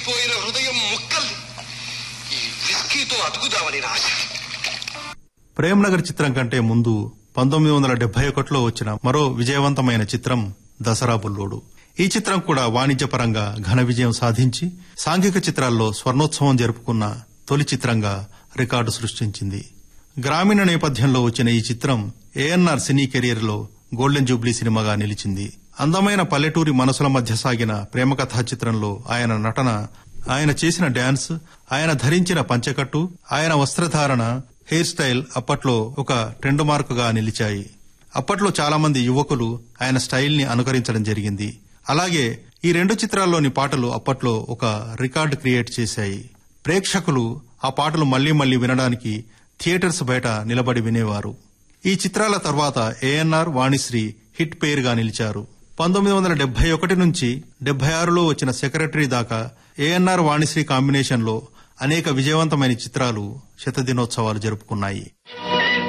విరిగిపోయిన హృదయం ముక్కల్ని ఈ విస్కీతో అతుకుదామని నా ఆశ ప్రేమ్నగర్ చిత్రం కంటే ముందు పంతొమ్మిది వందల డెబ్బై ఒకటిలో వచ్చిన మరో విజయవంతమైన చిత్రం దసరా బుల్లోడు ఈ చిత్రం కూడా వాణిజ్యపరంగా ఘన విజయం సాధించి సాంఘిక చిత్రాల్లో స్వర్ణోత్సవం జరుపుకున్న తొలి చిత్రంగా రికార్డు సృష్టించింది గ్రామీణ నేపథ్యంలో వచ్చిన ఈ చిత్రం ఏఎన్ఆర్ సినీ కెరీర్ లో గోల్డెన్ జూబ్లీ సినిమాగా నిలిచింది అందమైన పల్లెటూరి మనసుల మధ్య సాగిన ప్రేమ కథా చిత్రంలో ఆయన నటన ఆయన చేసిన డాన్స్ ఆయన ధరించిన పంచకట్టు ఆయన వస్త్రధారణ హెయిర్ స్టైల్ అప్పట్లో ఒక ట్రెండ్ మార్కుగా నిలిచాయి అప్పట్లో చాలా మంది యువకులు ఆయన స్టైల్ ని అనుకరించడం జరిగింది అలాగే ఈ రెండు చిత్రాల్లోని పాటలు అప్పట్లో ఒక రికార్డు క్రియేట్ చేశాయి ప్రేక్షకులు ఆ పాటలు మళ్లీ మళ్లీ వినడానికి థియేటర్స్ బయట నిలబడి వినేవారు ఈ చిత్రాల తర్వాత ఏఎన్ఆర్ వాణిశ్రీ హిట్ పేరుగా నిలిచారు పంతొమ్మిది వందల డెబ్బై ఒకటి నుంచి డెబ్బై ఆరులో వచ్చిన సెక్రటరీ దాకా ఏఎన్ఆర్ వాణిశ్రీ కాంబినేషన్లో అనేక విజయవంతమైన చిత్రాలు శతదినోత్సవాలు జరుపుకున్నాయి